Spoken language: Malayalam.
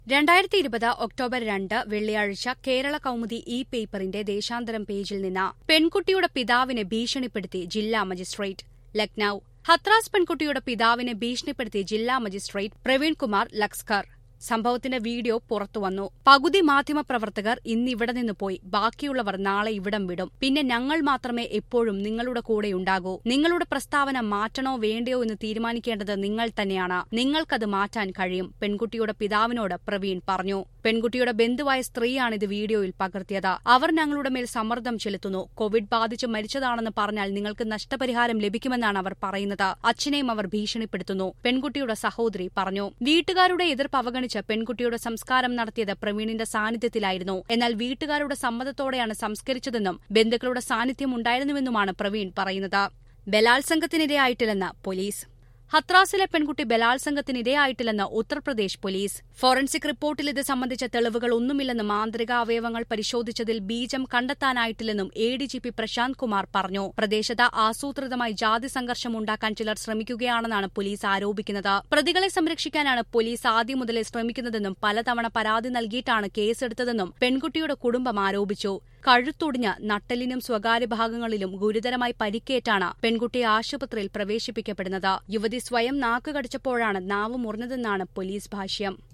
രണ്ടായിരത്തി ഇരുപത് ഒക്ടോബർ രണ്ട് വെള്ളിയാഴ്ച കേരള കൗമുദി ഇ പേപ്പറിന്റെ ദേശാന്തരം പേജിൽ നിന്ന് പെൺകുട്ടിയുടെ പിതാവിനെ ഭീഷണിപ്പെടുത്തി ജില്ലാ മജിസ്ട്രേറ്റ് ലക്നൌ ഹത്രാസ് പെൺകുട്ടിയുടെ പിതാവിനെ ഭീഷണിപ്പെടുത്തി ജില്ലാ മജിസ്ട്രേറ്റ് പ്രവീൺകുമാർ ലക്സ്കർ സംഭവത്തിന്റെ വീഡിയോ പുറത്തുവന്നു പകുതി മാധ്യമപ്രവർത്തകർ ഇന്നിവിടെ നിന്ന് പോയി ബാക്കിയുള്ളവർ നാളെ ഇവിടം വിടും പിന്നെ ഞങ്ങൾ മാത്രമേ എപ്പോഴും നിങ്ങളുടെ കൂടെയുണ്ടാകൂ നിങ്ങളുടെ പ്രസ്താവന മാറ്റണോ വേണ്ടയോ എന്ന് തീരുമാനിക്കേണ്ടത് നിങ്ങൾ തന്നെയാണ് നിങ്ങൾക്കത് മാറ്റാൻ കഴിയും പെൺകുട്ടിയുടെ പിതാവിനോട് പ്രവീൺ പറഞ്ഞു പെൺകുട്ടിയുടെ ബന്ധുവായ സ്ത്രീയാണ് ഇത് വീഡിയോയിൽ പകർത്തിയത് അവർ ഞങ്ങളുടെ മേൽ സമ്മർദ്ദം ചെലുത്തുന്നു കോവിഡ് ബാധിച്ച് മരിച്ചതാണെന്ന് പറഞ്ഞാൽ നിങ്ങൾക്ക് നഷ്ടപരിഹാരം ലഭിക്കുമെന്നാണ് അവർ പറയുന്നത് അച്ഛനെയും അവർ ഭീഷണിപ്പെടുത്തുന്നു പെൺകുട്ടിയുടെ സഹോദരി പറഞ്ഞു വീട്ടുകാരുടെ എതിർപ്പ് അവഗണിച്ച് പെൺകുട്ടിയുടെ സംസ്കാരം നടത്തിയത് പ്രവീണിന്റെ സാന്നിധ്യത്തിലായിരുന്നു എന്നാൽ വീട്ടുകാരുടെ സമ്മതത്തോടെയാണ് സംസ്കരിച്ചതെന്നും ബന്ധുക്കളുടെ സാന്നിധ്യം ഉണ്ടായിരുന്നുവെന്നുമാണ് പ്രവീൺ പറയുന്നത് ബലാത്സംഗത്തിനിരയായിട്ടില്ലെന്ന് പോലീസ് ഹത്രാസിലെ പെൺകുട്ടി ബലാത്സംഗത്തിനിരയായിട്ടില്ലെന്ന് ഉത്തർപ്രദേശ് പോലീസ് ഫോറൻസിക് റിപ്പോർട്ടിൽ ഇത് സംബന്ധിച്ച തെളിവുകൾ ഒന്നുമില്ലെന്നും മാന്ത്രിക അവയവങ്ങൾ പരിശോധിച്ചതിൽ ബീജം കണ്ടെത്താനായിട്ടില്ലെന്നും A D G P Prashant Kumar പറഞ്ഞു പ്രദേശത്ത് ആസൂത്രിതമായി ജാതി സംഘർഷം ഉണ്ടാക്കാൻ ചിലർ ശ്രമിക്കുകയാണെന്നാണ് പോലീസ് ആരോപിക്കുന്നത് പ്രതികളെ സംരക്ഷിക്കാനാണ് പോലീസ് ആദ്യം മുതലേ ശ്രമിക്കുന്നതെന്നും പലതവണ പരാതി നൽകിയിട്ടാണ് കേസെടുത്തതെന്നും പെൺകുട്ടിയുടെ കുടുംബം ആരോപിച്ചു കഴുത്തൊടിഞ്ഞ് നട്ടലിനും സ്വകാര്യ ഭാഗങ്ങളിലും ഗുരുതരമായി പരിക്കേറ്റാണ് പെൺകുട്ടിയെ ആശുപത്രിയിൽ പ്രവേശിപ്പിക്കപ്പെടുന്നത് യുവതി സ്വയം നാക്ക് കടിച്ചപ്പോഴാണ് നാവ് മുറിഞ്ഞതെന്നാണ് പോലീസ് ഭാഷ്യം